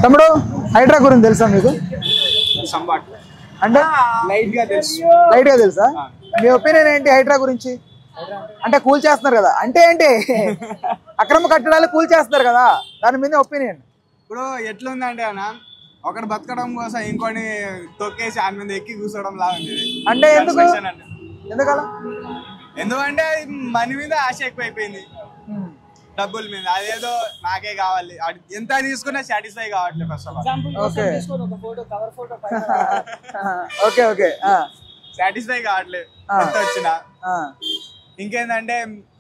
తమ్ముడు హైడ్రా గురించి తెలుసా మీకు సంబాట్ అంటే లైట్ గా తెలుసు లైట్ గా తెలుసా మీ ఒపీనియన్ ఏంటి హైడ్రా గురించి అంటే కూల్ చేస్తున్నారు కదా అంటే ఏంటి అక్రమ కట్టడాలు కూల్ చేస్తున్నారు కదా దాని మీద ఒపీనియన్ ఇప్పుడు ఎట్లుందంటే అన్న ఒకటి బతకడం కోసం ఇంకోటి తొక్కేసి ఆయన మీద ఎక్కి కూర్చోవడం లాగా ఉంది ఇది. అంటే ఎందుకు? Construction అంటే. ఎందుకలా ఎందుకంటే మనీ మీద ఆశ ఎక్కువైపోయింది డబ్బుల మీద అదేదో నాకే కావాలి అది ఎంత తీసుకున్నా సాటిస్ఫై కావట్లేదు first of all okay okay okay ఆ, సాటిస్ఫై కావట్లేదు ఆ. ఎంత వచ్చినా ఆ. ఇంకేందంటే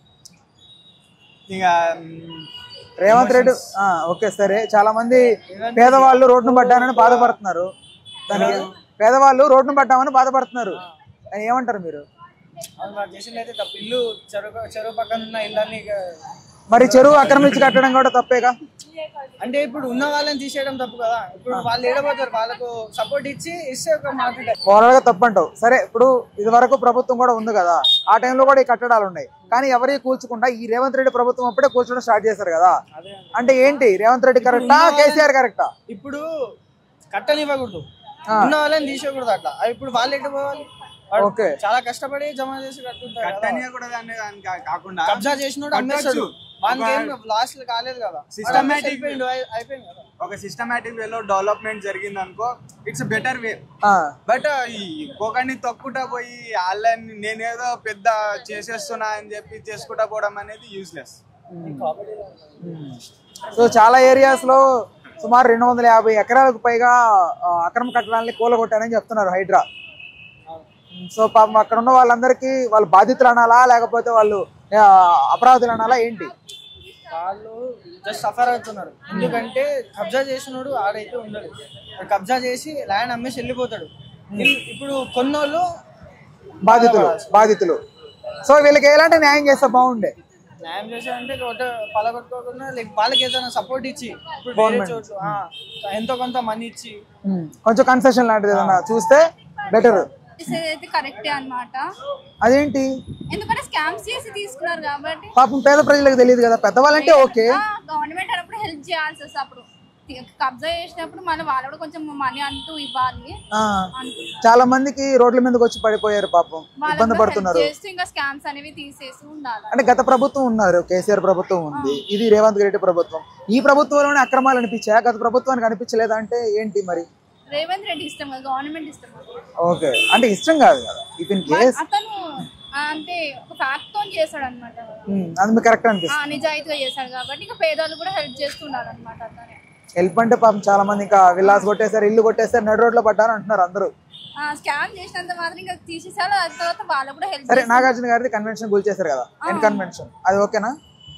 ఇక మ్, రేవంత్ రెడ్డి ఆ, ఓకే సరే చాలా మంది పేదవాళ్ళు రోడ్డును పడ్డానని బాధపడుతున్నారు దానికి పేదవాళ్ళు రోడ్డును పడ్డామని బాధపడుతున్నారు అని ఏమంటారు మీరు అది వాళ్ళు చేసింది అయితే తప్పు ఇల్లు చెరువు చెరువు పక్కన ఉన్న ఇళ్ళని ఇక మరి చెరువు ఆక్రమించి కట్టడం కూడా తప్పేగా అంటే ఇప్పుడు ఉన్న వాళ్ళని తీసేయడం తప్పు కదా ఇప్పుడు వాళ్ళు ఏడబోతారు వాళ్ళకు సపోర్ట్ ఇచ్చి ఇస్తే ఒక మాట ఓవరాల్ గా తప్పంటావు సరే ఇప్పుడు ఇది వరకు ప్రభుత్వం కూడా ఉంది కదా ఆ టైంలో కూడా ఈ కట్టడాలు ఉన్నాయి కానీ ఎవరి కూల్చకుండా ఈ రేవంత్ రెడ్డి ప్రభుత్వం అప్పుడే కూల్చడం స్టార్ట్ చేశారు కదా అదే అంటే ఏంటి రేవంత్ రెడ్డి కరెక్టా కేసీఆర్ కరెక్టా ఇప్పుడు కట్టనివ్వకూడదు ఉన్న వాళ్ళని తీసేయకూడదు అట్లా అది ఇప్పుడు వాళ్ళు ఎటు పోవాలి వాడు ఓకే. చాలా కష్టపడి జమ చేసి కట్టుంటారు కదా. కట్టనియా కూడా దాన్ని దాన్ని కా- కాకుండా కబ్జా చేసినోడు అమ్మేస్తాడు వానికి ఏం లాస్ట్ కాలేదు కదా Systematic- అయిపోయింది అయిపోయింది కదా ఒక సిస్టమేటిక్ వేలో డెవలప్మెంట్ జరిగింది అనుకో ఇట్స్ బెటర్ వే ఆ, బట్ ఈ ఒకరిని తొక్కుతా పోయి వాళ్ళని నేనేదో పెద్ద చేసేస్తున్నా అని చెప్పి చేసుకుంటా పోవడం అనేది యూస్లెస్ సో చాలా ఏరియాస్ లో సుమారు రెండు వందల యాభై ఎకరాలకు పైగా ఆ, అక్రమ కట్టడాలని కూలగొట్టారని చెప్తున్నారు హైడ్రా సో పాపం అక్కడ ఉన్న వాళ్ళందరికీ వాళ్ళు బాధితులు అనాలా లేకపోతే వాళ్ళు ఆ, అపరాధులు అనాలా ఏంటి వాళ్ళు జస్ట్ సఫర్ అవుతున్నారు ఎందుకంటే కబ్జా చేసినోడు ఆడైతే ఉండడు వాడు కబ్జా చేసి ల్యాండ్ అమ్మేసి వెళ్ళిపోతాడు ఇల్- ఇప్పుడు కొన్నోళ్ళు బాధితులు బాధితులు సో వీళ్ళకి ఎలాంటి న్యాయం చేస్తే బాగుండే న్యాయం చేశారంటే కొట్ట పలగొట్టుకోకుండా లైక్ వాళ్ళకి ఏదైనా సపోర్ట్ ఇచ్చి ఇప్పుడు వేరే చోట్ల ఆ, ఎంతో కొంత మనీ ఇచ్చి ఉమ్, కొంచెం కన్సెషన్ లాంటిది ఏదన్నా చూస్తే బెటర్ అయితే కరెక్టే అన్నమాట అదేంటి ఎందుకంటే స్కామ్స్ చేసి తీసుకున్నారు కాబట్టి పాపం పేద ప్రజలకు తెలియదు కదా పెద్దవాళ్ళంటే ఓకే గవర్నమెంట్ అన్నప్పుడు హెల్ప్ చేయాల్సి వస్తుంది అప్పుడు తి- కబ్జా చేసినప్పుడు మళ్ళీ వాళ్ళు కూడా కొంచెం మనీ అంటూ ఇవ్వాలి ఆ, అనుకుంటున్నారు. చాలా మందికి రోడ్ల మీదకి వచ్చి పడిపోయారు పాపం వాళ్ళకి ఇబ్బంది కూడా help పడుతున్నారు చేస్తూ ఇంకా స్కామ్స్ అనేవి తీసేసి ఉండాలి అంటే గత ప్రభుత్వం ఉన్నారు కేసీఆర్ ప్రభుత్వం ఉంది ఇది రేవంత్ రెడ్డి ప్రభుత్వం ఈ ప్రభుత్వంలోనే అక్రమాలు అనిపించాయా గత ప్రభుత్వానికి అనిపించలేదా అంటే ఏంటి మరి రేవంత్ రెడ్డి ఇష్టం కదా గవర్నమెంట్ ఇష్టం కదా. ఓకే అంటే ఇష్టం కాదు కదా ఇఫ్ ఇన్ కేస్ అతను ఆ, అంటే ఒక ఫ్యాక్ట్ తో చేశాడు అనమాట అది మీకు కరెక్ట్ అనిపిస్తుంది నిజాయితీగా చేశాడు కాబట్టి ఇంకా పేదలు కూడా హెల్ప్ చేస్తున్నారు అనమాట అతనే హెల్ప్ అంటే పాపం చాలా మంది ఇంకా విల్లాస్ కొట్టేశారు ఇల్లు కొట్టేశారు నడు రోడ్లో పడ్డారు అంటున్నారు అందరూ స్కామ్ చేసినంత మాత్రం ఇంకా తీసేసారు ఆ తర్వాత వాళ్ళు కూడా హెల్ప్ సరే నాగార్జున గారిది కన్వెన్షన్ కూల్చేశారు కదా ఎన్ కన్వెన్షన్ అది ఓకేనా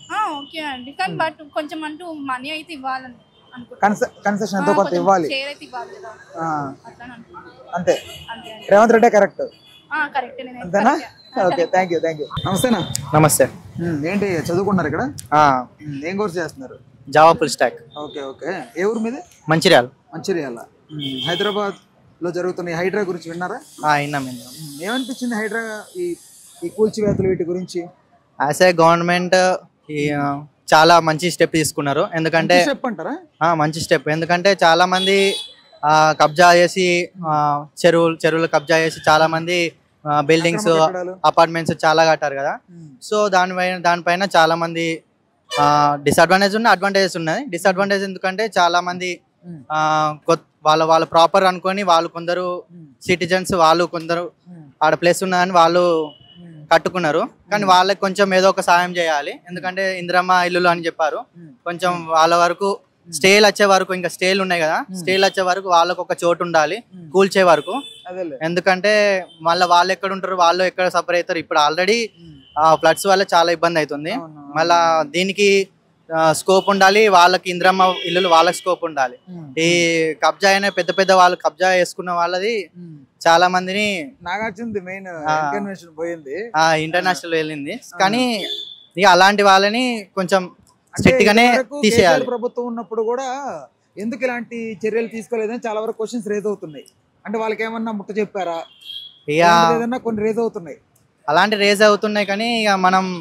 ఓకే అండి కానీ బట్ కొంచెం అంటూ మనీ అయితే ఇవ్వాలని అనుకుంటున్నాను కన్స కన్సెషన్ ఎంతో కొంత ఇవ్వాలి షేర్ అయితే ఇవ్వాలి కదా ఆ, అట్లా అనుకుంటున్నాను అంతే అంతే అండి రేవంత్ రెడ్డే కరెక్ట్ కరెక్ట్ నేను అంతేనా okay thank you thank you నమస్తేనా నమస్తే ఉమ్, ఏంటి చదువుకున్నారు ఇక్కడ ఉమ్, ఏం కోర్స్ చేస్తున్నారు Java full stack okay okay ఏ ఊరు మీది మంచిర్యాల మంచిర్యాల ఉమ్, హైదరాబాద్ లో జరుగుతున్న ఈ హైడ్రా గురించి విన్నారా ఆ, విన్నాం విన్నాం ఉమ్, ఏమనిపించింది హైడ్రా ఈ ఈ కూల్చివేతలు వీటి గురించి యాజ్ ఏ గవర్నమెంట్ ఈ ఆ, చాలా మంచి స్టెప్ తీసుకున్నారు ఎందుకంటే చెప్పంటారా ఆ, మంచి స్టెప్ ఎందుకంటే చాలా మంది ఆ, కబ్జా చేసి ఆ, చెరువులు చెరువులు కబ్జా చేసి చాలా మంది బిల్డింగ్స్ అక్రమ కట్టడాలు. అపార్ట్మెంట్స్ చాలా కట్టారు కదా సో దానిపైన దానిపైన చాలా మంది డిసడ్వాంటేజ్ ఉన్నాయి అడ్వాంటేజెస్ ఉన్నాయి డిసడ్వాంటేజ్ ఎందుకంటే చాలా మంది ఉమ్. ఆ, కొత్- వాళ్ళ వాళ్ళ ప్రాపర్ అనుకొని వాళ్ళు కొందరు ఉమ్. సిటిజన్స్ వాళ్ళు కొందరు ఉమ్. ఆడ ప్లేస్ ఉన్నదని వాళ్ళు ఉమ్. కట్టుకున్నారు కానీ వాళ్ళకి కొంచెం ఏదో ఒక సాయం చేయాలి ఎందుకంటే ఇందిరమ్మ ఇల్లులు అని చెప్పారు ఉమ్. కొంచెం వాళ్ళ వరకు స్టేలు వచ్చే వరకు ఇంకా స్టేలు ఉన్నాయి కదా స్టేలు వచ్చే వరకు వాళ్ళకు ఒక చోటు ఉండాలి కూల్చే వరకు అదేలే ఎందుకంటే మళ్ళీ వాళ్ళు ఎక్కడ ఉంటారు వాళ్ళు ఎక్కడ సఫర్ అవుతారు ఇప్పుడు ఆల్రెడీ ఫ్లడ్స్ వల్ల చాలా ఇబ్బంది అవుతుంది అవును. మళ్ళా దీనికి స్కోప్ ఉండాలి వాళ్ళకి ఇంద్రమ్మ ఇల్లులు వాళ్ళకి స్కోప్ ఉండాలి ఉమ్. ఈ కబ్జా అయిన పెద్ద పెద్ద వాళ్ళు కబ్జా చేసుకున్న వాళ్ళది ఉమ్. చాలా మందిని నాగార్జునది మెయిన్ కన్వెన్షన్ పోయింది ఆ ఇంటర్నేషనల్ వెళ్ళింది కానీ ఇక అలాంటి వాళ్ళని కొంచెం అంటే స్ట్రిక్ట్ గానే ఇదివరకు తీసేయాలి కేసీఆర్ ప్రభుత్వం ఉన్నప్పుడు కూడా ఎందుకు ఇలాంటి చర్యలు తీసుకోలేదని చాలా వరకు క్వశ్చన్స్ రేజ్ అవుతున్నాయి అంటే వాళ్ళకి ఏమన్నా ముట్ట చెప్పారా ఇక అలాంటిది ఏదన్నా కొన్ని రేజ్ అవుతున్నాయి అలాంటి రేజ్ అవుతున్నాయి కానీ ఇక మనం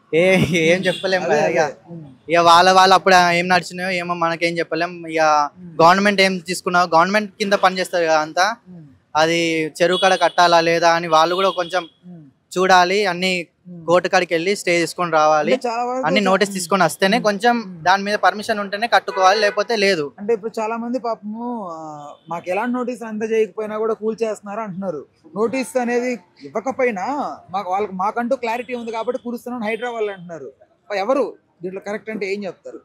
ఏ ఏం చెప్పలేం అదే, కదా ఇక అదే. ఉమ్. ఇక వాళ్ళ వాళ్ళు అప్పుడు ఏం నడిచినాయో ఏమో మనకేం చెప్పలేం ఇక గవర్నమెంట్ ఏం తీసుకున్నావు గవర్నమెంట్ కింద పనిచేస్తారు కదా అంతా ఉమ్. అది చెరువు కడ కట్టాలా లేదా అని వాళ్ళు కూడా కొంచెం ఉమ్. చూడాలి అన్ని ఉమ్. కోర్టు కాడికి వెళ్ళి స్టే తీసుకొని రావాలి అంటే చాలా వరకు అన్ని నోటీస్ తీసుకొని వస్తేనే కొంచెం దాని మీద పర్మిషన్ ఉంటేనే కట్టుకోవాలి లేకపోతే లేదు అంటే ఇప్పుడు చాలా మంది పాపము ఆ, మాకు ఎలాంటి నోటీస్ అందజేయకపోయినా కూడా కూల్ చేస్తున్నారు అంటున్నారు నోటీస్ అనేది ఇవ్వకపోయినా మాకు వాళ్ళకి మాకంటూ క్లారిటీ ఉంది కాబట్టి కూలుస్తున్నాను హైడ్రా వాళ్ళు అంటున్నారు ఎవరు దీంట్లో కరెక్ట్ అంటే ఏం చెప్తారు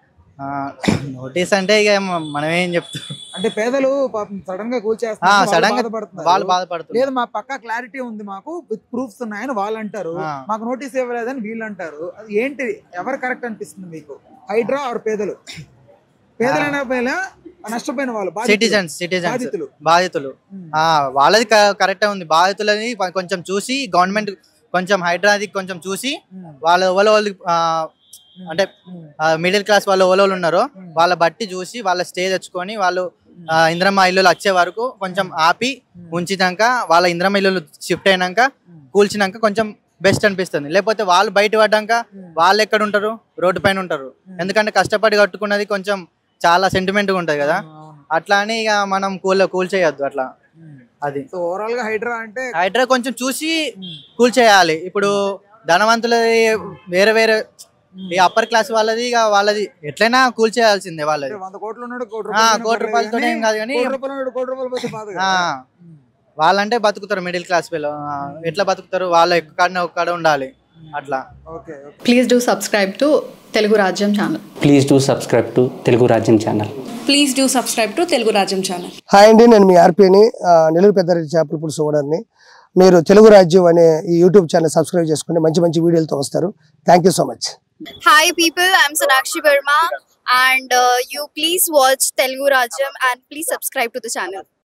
నోటీస్ అంటే ఇక మ- మనం ఏం చెప్తాం అంటే పేదలు పాపం సడన్ గా కూల్ ఆ, చేస్తున్నారు సడన్ గా బాధపడుతున్నారు. వాళ్ళు బాధపడుతున్నారు లేదు మా పక్క క్లారిటీ ఉంది మాకు విత్ ప్రూఫ్స్ ఉన్నాయని వాళ్ళు అంటారు ఆ. మాకు నోటీస్ ఇవ్వలేదని వీళ్ళు అంటారు అది ఏంటి ఎవరు కరెక్ట్ అనిపిస్తుంది మీకు హైడ్రా ఆర్ పేదలు పేదలైన పైన నష్టపోయిన వాళ్ళు బాధితులు. సిటిజన్స్ సిటిజన్స్ బాధితులు బాధితులు ఉమ్. ఆ వాళ్ళది కరెక్ట్ ఉంది బాధితులని కొ- కొంచెం చూసి గవర్నమెంట్ కొంచెం హైడ్రాది కొంచెం చూసి ఉమ్. వాళ్ళ ఎవరో వాళ్ళు ఆ, అంటే ఉమ్. మిడిల్ క్లాస్ వాళ్ళు ఎవరో వాళ్ళు ఉన్నారో ఉమ్. వాళ్ళ బట్టి చూసి వాళ్ళ స్టే తెచ్చుకొని వాళ్ళు ఆ, ఇంద్రమ్మ ఇల్లు వచ్చే వరకు కొంచెం ఆపి ఉంచినాక వాళ్ళ ఇంద్రమ్మ ఇల్లు షిఫ్ట్ అయినాక కూల్చినాక కొంచెం బెస్ట్ అనిపిస్తుంది లేకపోతే వాళ్ళు బయట పడ్డాక వాళ్ళు ఎక్కడ ఉంటారు రోడ్డు పైన ఉంటారు ఎందుకంటే కష్టపడి కట్టుకున్నది కొంచెం చాలా సెంటిమెంట్ గా ఉంటది కదా అవును. అట్లా అని ఇక మనం కూల్ కూల్ చేయొద్దు అట్లా ఉమ్. అది సో ఓవరాల్ గా హైడ్రా అంటే హైడ్రా కొంచెం చూసి కూల్ చేయాలి ఇప్పుడు ధనవంతులది వేరే వేరే ఈ అప్పర్ క్లాస్ వాళ్ళది ఇక వాళ్ళది ఎట్లయినా కూల్ చేయాల్సిందే వాళ్ళది వంద కోట్లు ఉన్నాడు కోటి ఆ, రూపాయలు కోటి రూపాయలతోనే ఏం కాదు కానీ కోటి రూపాయలు ఉన్నాడు కోటి రూపాయలు పోతే బాధ కదా. ఆ, వాళ్ళంటే బతుకుతారు మిడిల్ క్లాస్ పిల్లలు ఆ, ఎట్లా బతుకుతారు వాళ్ళ ఎక్కడ ఒక్కడ ఉండాలి అట్లా okay okay Please do subscribe to Telugu Rajyam channel. Please do subscribe to Telugu Rajyam channel please do subscribe to Telugu Rajyam channel hi అండి నేను మీ ఆర్పీని ఆ, నెల్లూరు పెద్దారెడ్డి చేపల పులుసు ఓనర్ని మీరు తెలుగు రాజ్యం అనే ఈ యూట్యూబ్ ఛానల్ సబ్స్క్రైబ్ చేసుకుని మంచి మంచి వీడియోలతో వస్తారు thank you so much Hi people, I'm Sonakshi Verma and uh, you please watch Telugu Rajam and please subscribe to the channel.